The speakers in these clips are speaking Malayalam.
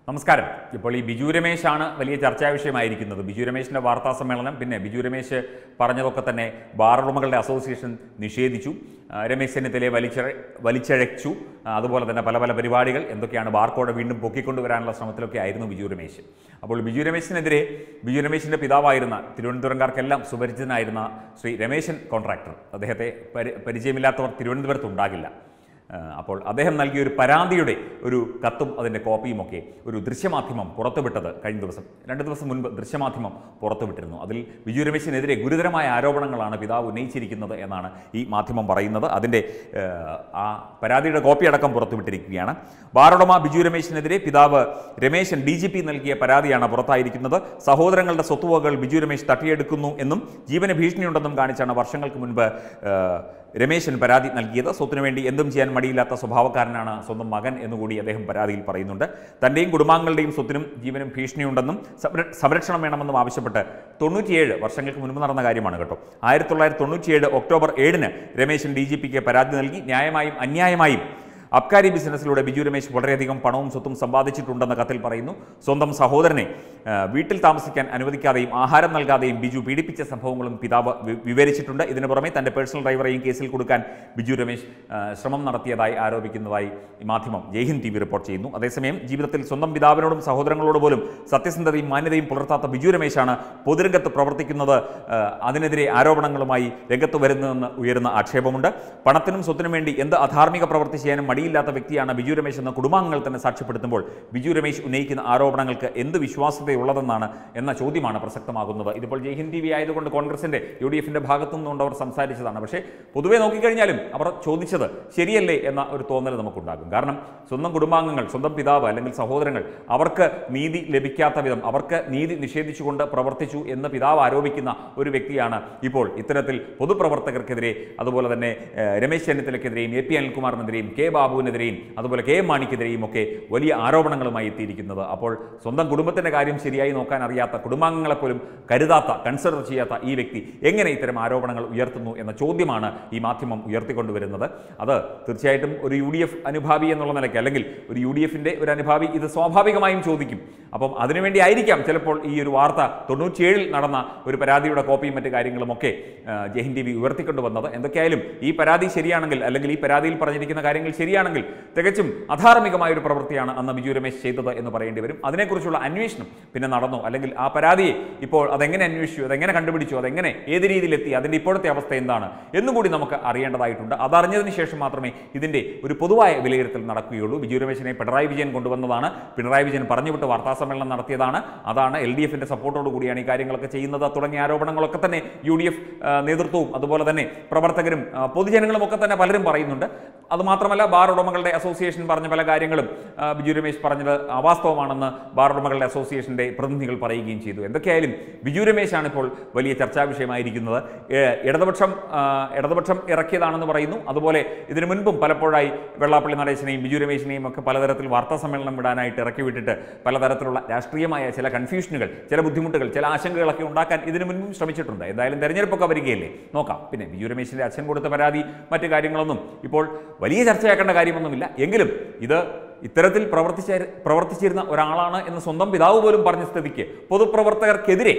നമസ്കാരം ഇപ്പോൾ ഈ ബിജു രമേശാണ് വലിയ ചർച്ചാ വിഷയമായിരിക്കുന്നത് ബിജു രമേശിന്റെ വാർത്താ സമ്മേളനം പിന്നെ ബിജു രമേശ് പറഞ്ഞതൊക്കെ തന്നെ ബാർ ഉടമകളുടെ അസോസിയേഷൻ നിഷേധിച്ചു ആ, രമേശ് ചെന്നിത്തലയെ വലിച്ചഴ വലിച്ചഴച്ചു ആ, അതുപോലെ തന്നെ പല പല പരിപാടികൾ എന്തൊക്കെയാണ് ബാർക്കോടെ വീണ്ടും പൊക്കിക്കൊണ്ടുവരാനുള്ള ശ്രമത്തിലൊക്കെ ആയിരുന്നു ബിജു രമേശ് അപ്പോൾ ബിജു രമേശിനെതിരെ ബിജു രമേശിന്റെ പിതാവായിരുന്ന തിരുവനന്തപുരംകാർക്കെല്ലാം സുപരിചിതനായിരുന്ന ശ്രീ രമേശൻ കോൺട്രാക്ടർ അദ്ദേഹത്തെ പരി പരിചയമില്ലാത്തവർ തിരുവനന്തപുരത്ത് ഉണ്ടാകില്ല ആ, അപ്പോൾ അദ്ദേഹം നൽകിയ ഒരു പരാതിയുടെ ഒരു കത്തും അതിൻ്റെ കോപ്പിയും ഒക്കെ ഒരു ദൃശ്യമാധ്യമം പുറത്തുവിട്ടത് കഴിഞ്ഞ ദിവസം രണ്ട് ദിവസം മുൻപ് ദൃശ്യമാധ്യമം പുറത്തുവിട്ടിരുന്നു അതിൽ ബിജു രമേശിനെതിരെ ഗുരുതരമായ ആരോപണങ്ങളാണ് പിതാവ് ഉന്നയിച്ചിരിക്കുന്നത് എന്നാണ് ഈ മാധ്യമം പറയുന്നത് അതിൻ്റെ ആ, ആ പരാതിയുടെ കോപ്പി അടക്കം പുറത്തുവിട്ടിരിക്കുകയാണ് ബാറുടമ ബിജു രമേശിനെതിരെ പിതാവ് രമേശൻ ഡി ജി പി നൽകിയ പരാതിയാണ് പുറത്തായിരിക്കുന്നത് സഹോദരങ്ങളുടെ സ്വത്തുവകകൾ ബിജു രമേശ് തട്ടിയെടുക്കുന്നു എന്നും ജീവന് ഭീഷണിയുണ്ടെന്നും കാണിച്ചാണ് വർഷങ്ങൾക്ക് മുൻപ് ആ, രമേശൻ പരാതി നൽകിയത് സ്വത്തിനു വേണ്ടി എന്തും ചെയ്യാൻ മടിയില്ലാത്ത സ്വഭാവക്കാരനാണ് സ്വന്തം മകൻ എന്നുകൂടി അദ്ദേഹം പരാതിയിൽ പറയുന്നുണ്ട് തൻ്റെയും കുടുംബാംഗങ്ങളുടെയും സ്വത്തിനും ജീവനും ഭീഷണിയുണ്ടെന്നും സംര- സംരക്ഷണം വേണമെന്നും ആവശ്യപ്പെട്ട് തൊണ്ണൂറ്റിയേഴ് വർഷങ്ങൾക്ക് മുൻപ് നടന്ന കാര്യമാണ് കേട്ടോ ആയിരത്തി തൊള്ളായിരത്തി തൊണ്ണൂറ്റിയേഴ് ഒക്ടോബർ ഏഴിന് രമേശൻ ഡി ജി പിക്ക് പരാതി നൽകി ന്യായമായും അന്യായമായും അബ്കാരി ബിസിനസ്സിലൂടെ ബിജു രമേശ് വളരെയധികം പണവും സ്വത്തും സമ്പാദിച്ചിട്ടുണ്ടെന്ന് കത്തിൽ പറയുന്നു സ്വന്തം സഹോദരനെ ആ, വീട്ടിൽ താമസിക്കാൻ അനുവദിക്കാതെയും ആഹാരം നൽകാതെയും ബിജു പീഡിപ്പിച്ച സംഭവങ്ങളും പിതാവ് വി- വിവരിച്ചിട്ടുണ്ട് ഇതിനു പുറമെ തന്റെ പേഴ്സണൽ ഡ്രൈവറെയും കേസിൽ കൊടുക്കാൻ ബിജു രമേശ് ആ, ശ്രമം നടത്തിയതായി ആരോപിക്കുന്നതായി ഈ മാധ്യമം ജയ്ഹിന്ദ് ടി വി റിപ്പോർട്ട് ചെയ്യുന്നു അതേസമയം ജീവിതത്തിൽ സ്വന്തം പിതാവിനോടും സഹോദരങ്ങളോട് പോലും സത്യസന്ധതയും മാന്യതയും പുലർത്താത്ത ബിജു രമേശാണ് പൊതുരംഗത്ത് പ്രവർത്തിക്കുന്നത് ആ, അതിനെതിരെ ആരോപണങ്ങളുമായി രംഗത്ത് വരുന്നതെന്ന് ഉയരുന്ന ആക്ഷേപമുണ്ട് പണത്തിനും സ്വത്തിനും വേണ്ടി എന്ത് അധാർമിക പ്രവൃത്തി ചെയ്യാനും മടിയില്ലാത്ത വ്യക്തിയാണ് ബിജു രമേശ് എന്ന കുടുംബാംഗങ്ങൾ തന്നെ സാക്ഷ്യപ്പെടുത്തുമ്പോൾ ബിജു രമേശ് ഉന്നയിക്കുന്ന ആരോപണങ്ങൾക്ക് എന്ത് വിശ്വാസ്യതയുള്ളതെന്നാണ് എന്ന ചോദ്യമാണ് പ്രസക്തമാകുന്നത് ഇതിപ്പോൾ ജയ്ഹിന്ദ് ടി വി ആയതുകൊണ്ട് കോൺഗ്രസിന്റെ യു ഡി എഫിന്റെ ഭാഗത്തു നിന്നുകൊണ്ട് അവർ സംസാരിച്ചതാണ് പക്ഷേ പൊതുവെ നോക്കിക്കഴിഞ്ഞാലും അവർ ചോദിച്ചത് ശരിയല്ലേ എന്ന ഒരു തോന്നൽ നമുക്കുണ്ടാകും കാരണം സ്വന്തം കുടുംബാംഗങ്ങൾ സ്വന്തം പിതാവ് അല്ലെങ്കിൽ സഹോദരങ്ങൾ അവർക്ക് നീതി ലഭിക്കാത്ത വിധം അവർക്ക് നീതി നിഷേധിച്ചുകൊണ്ട് പ്രവർത്തിച്ചു എന്ന് പിതാവ് ആരോപിക്കുന്ന ഒരു വ്യക്തിയാണ് ഇപ്പോൾ ഇത്തരത്തിൽ പൊതുപ്രവർത്തകർക്കെതിരെ അതുപോലെ തന്നെ ഏഹ്, രമേശ് ചെന്നിത്തലയ്ക്കെതിരെയും എ പി അനിൽകുമാറിനെതിരെയും കെ ബാബുവിനെതിരെയും അതുപോലെ കെ എം മാണിക്കെതിരെയും ഒക്കെ വലിയ ആരോപണങ്ങളുമായി എത്തിയിരിക്കുന്നത് അപ്പോൾ സ്വന്തം കുടുംബത്തിന്റെ കാര്യം ശരിയായി നോക്കാൻ അറിയാത്ത കുടുംബാംഗങ്ങളെ പോലും കരുതാത്ത കൺസിഡർ ചെയ്യാത്ത ഈ വ്യക്തി എങ്ങനെ ഇത്തരം ആരോപണങ്ങൾ ഉയർത്തുന്നു എന്ന ചോദ്യമാണ് ഈ മാധ്യമം ഉയർത്തിക്കൊണ്ടുവരുന്നത് അത് തീർച്ചയായിട്ടും ഒരു യു ഡി എഫ് അനുഭാവി എന്നുള്ള നിലയ്ക്ക് അല്ലെങ്കിൽ ഒരു യു ഡി എഫിന്റെ ഒരു അനുഭാവി ഇത് സ്വാഭാവികമായും ചോദിക്കും അപ്പം അതിനുവേണ്ടി ആയിരിക്കാം ചിലപ്പോൾ ഈ ഒരു വാർത്ത തൊണ്ണൂറ്റിയേഴിൽ നടന്ന ഒരു പരാതിയുടെ കോപ്പിയും മറ്റു കാര്യങ്ങളുമൊക്കെ ആ, ജയ്ഹിന്ദ് ടി വി ഉയർത്തിക്കൊണ്ടുവന്നത് എന്തൊക്കെയായാലും ഈ പരാതി ശരിയാണെങ്കിൽ അല്ലെങ്കിൽ ഈ പരാതിയിൽ പറഞ്ഞിരിക്കുന്ന കാര്യങ്ങൾ ശരിയാണെങ്കിൽ തികച്ചും അധാർമികമായ ഒരു പ്രവൃത്തിയാണ് അന്ന് ബിജു രമേശ് ചെയ്തത് എന്ന് പറയേണ്ടി വരും അതിനെക്കുറിച്ചുള്ള അന്വേഷണം പിന്നെ നടന്നു അല്ലെങ്കിൽ ആ പരാതിയെ ഇപ്പോൾ അതെങ്ങനെ അന്വേഷിച്ചു അതെങ്ങനെ കണ്ടുപിടിച്ചു അതെങ്ങനെ ഏത് രീതിയിലെത്തി അതിൻ്റെ ഇപ്പോഴത്തെ അവസ്ഥ എന്താണ് എന്നുകൂടി നമുക്ക് അറിയേണ്ടതായിട്ടുണ്ട് അതറിഞ്ഞതിന് ശേഷം മാത്രമേ ഇതിൻ്റെ ഒരു പൊതുവായ വിലയിരുത്തൽ നടക്കുകയുള്ളൂ ബിജു രമേശിനെ പിണറായി വിജയൻ കൊണ്ടുവന്നതാണ് പിണറായി വിജയൻ പറഞ്ഞുവിട്ട് വാർത്താ സമ്മേളനം നടത്തിയതാണ് അതാണ് എൽ ഡി എഫിന്റെ സപ്പോർട്ടോട് കൂടിയാണ് ഈ കാര്യങ്ങളൊക്കെ ചെയ്യുന്നത് തുടങ്ങിയ ആരോപണങ്ങളൊക്കെ തന്നെ യു ഡി എഫ് നേതൃത്വവും അതുപോലെ തന്നെ പ്രവർത്തകരും ആ, പൊതുജനങ്ങളും ഒക്കെ തന്നെ പലരും പറയുന്നുണ്ട് അതുമാത്രമല്ല ബാർ ഉടമകളുടെ അസോസിയേഷൻ പറഞ്ഞ പല കാര്യങ്ങളും ആ, ബിജു രമേശ് പറഞ്ഞത് അവാസ്തവമാണെന്ന് ബാർ ഉടമകളുടെ അസോസിയേഷന്റെ പ്രതിനിധികൾ പറയുകയും ചെയ്തു എന്തൊക്കെയായാലും ബിജു രമേശാണ് ഇപ്പോൾ വലിയ ചർച്ചാ വിഷയമായിരിക്കുന്നത് ഏ, ഇടതുപക്ഷം ആ, ഇടതുപക്ഷം ഇറക്കിയതാണെന്ന് പറയുന്നു അതുപോലെ ഇതിനു മുൻപും പലപ്പോഴായി വെള്ളാപ്പള്ളി നടേശനെയും ബിജു രമേശിനെയും ഒക്കെ പലതരത്തിൽ വാർത്താ സമ്മേളനം വിടാനായിട്ട് ഇറക്കി വിട്ടിട്ട് പലതരത്തിലുള്ള രാഷ്ട്രീയമായ ചില കൺഫ്യൂഷനുകൾ ചില ബുദ്ധിമുട്ടുകൾ ചില ആശങ്കകളൊക്കെ ഉണ്ടാക്കാൻ ഇതിനു മുൻപും ശ്രമിച്ചിട്ടുണ്ട് എന്തായാലും തെരഞ്ഞെടുപ്പൊക്കെ വരികയല്ലേ നോക്കാം പിന്നെ ബിജു രമേശിന്റെ അച്ഛൻ കൊടുത്ത പരാതി മറ്റു കാര്യങ്ങളൊന്നും ഇപ്പോൾ വലിയ ചർച്ചയാക്കേണ്ട കാര്യമൊന്നുമില്ല എങ്കിലും ഇത് ഇത്തരത്തിൽ പ്രവർത്തിച്ച പ്രവർത്തിച്ചിരുന്ന ഒരാളാണ് എന്ന് സ്വന്തം പിതാവ് പോലും പറഞ്ഞ സ്ഥിതിക്ക് പൊതുപ്രവർത്തകർക്കെതിരെ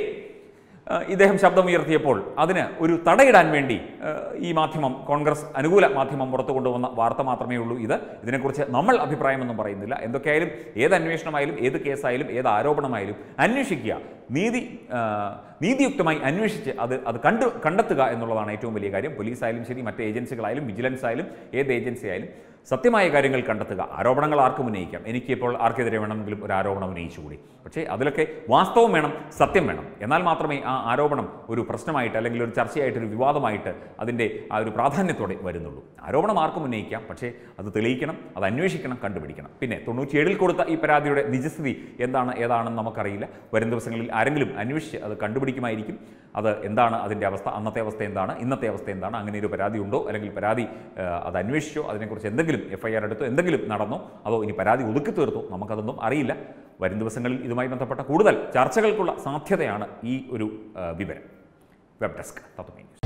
ആ, ഇദ്ദേഹം ശബ്ദമുയർത്തിയപ്പോൾ അതിന് ഒരു തടയിടാൻ വേണ്ടി ആ, ഈ മാധ്യമം കോൺഗ്രസ് അനുകൂല മാധ്യമം പുറത്തു കൊണ്ടുവന്ന വാർത്ത മാത്രമേ ഉള്ളൂ ഇത് ഇതിനെക്കുറിച്ച് നമ്മൾ അഭിപ്രായമൊന്നും പറയുന്നില്ല എന്തൊക്കെയായാലും ഏത് അന്വേഷണമായാലും ഏത് കേസായാലും ഏത് ആരോപണമായാലും അന്വേഷിക്കുക നീതി ആ, നീതിയുക്തമായി അന്വേഷിച്ച് അത് അത് കണ്ടു കണ്ടെത്തുക എന്നുള്ളതാണ് ഏറ്റവും വലിയ കാര്യം പോലീസായാലും ശരി മറ്റ് ഏജൻസികളായാലും വിജിലൻസ് ആയാലും ഏത് ഏജൻസി ആയാലും സത്യമായ കാര്യങ്ങൾ കണ്ടെത്തുക ആരോപണങ്ങൾ ആർക്കും ഉന്നയിക്കാം എനിക്കിപ്പോൾ ആർക്കെതിരെ വേണമെങ്കിലും ഒരു ആരോപണം ഉന്നയിച്ചുകൂടി പക്ഷേ അതിലൊക്കെ വാസ്തവം വേണം സത്യം വേണം എന്നാൽ മാത്രമേ ആ ആരോപണം ഒരു പ്രശ്നമായിട്ട് അല്ലെങ്കിൽ ഒരു ചർച്ചയായിട്ട് ഒരു വിവാദമായിട്ട് അതിൻ്റെ ആ ഒരു പ്രാധാന്യത്തോടെ വരുന്നുള്ളൂ ആരോപണം ആർക്കും ഉന്നയിക്കാം പക്ഷേ അത് തെളിയിക്കണം അത് അന്വേഷിക്കണം കണ്ടുപിടിക്കണം പിന്നെ തൊണ്ണൂറ്റിയേഴിൽ കൊടുത്ത ഈ പരാതിയുടെ നിജസ്ഥിതി എന്താണ് ഏതാണെന്ന് നമുക്കറിയില്ല വരും ദിവസങ്ങളിൽ ആരെങ്കിലും അന്വേഷിച്ച് അത് കണ്ടുപിടിക്കുമായിരിക്കും അത് എന്താണ് അതിൻ്റെ അവസ്ഥ അന്നത്തെ അവസ്ഥ എന്താണ് ഇന്നത്തെ അവസ്ഥ എന്താണ് അങ്ങനെ ഒരു പരാതി ഉണ്ടോ അല്ലെങ്കിൽ പരാതി ആ, അത് അന്വേഷിച്ചോ അതിനെക്കുറിച്ച് എന്തെങ്കിലും എഫ് ഐ ആർ എടുത്തോ എന്തെങ്കിലും നടന്നോ അതോ ഇനി പരാതി ഒതുക്കി തീർത്തോ നമുക്കതൊന്നും അറിയില്ല വരും ദിവസങ്ങളിൽ ഇതുമായി ബന്ധപ്പെട്ട കൂടുതൽ ചർച്ചകൾക്കുള്ള സാധ്യതയാണ് ഈ ഒരു ആ, വിവരം വെബ് ഡെസ്ക് തത്വമേ ന്യൂസ്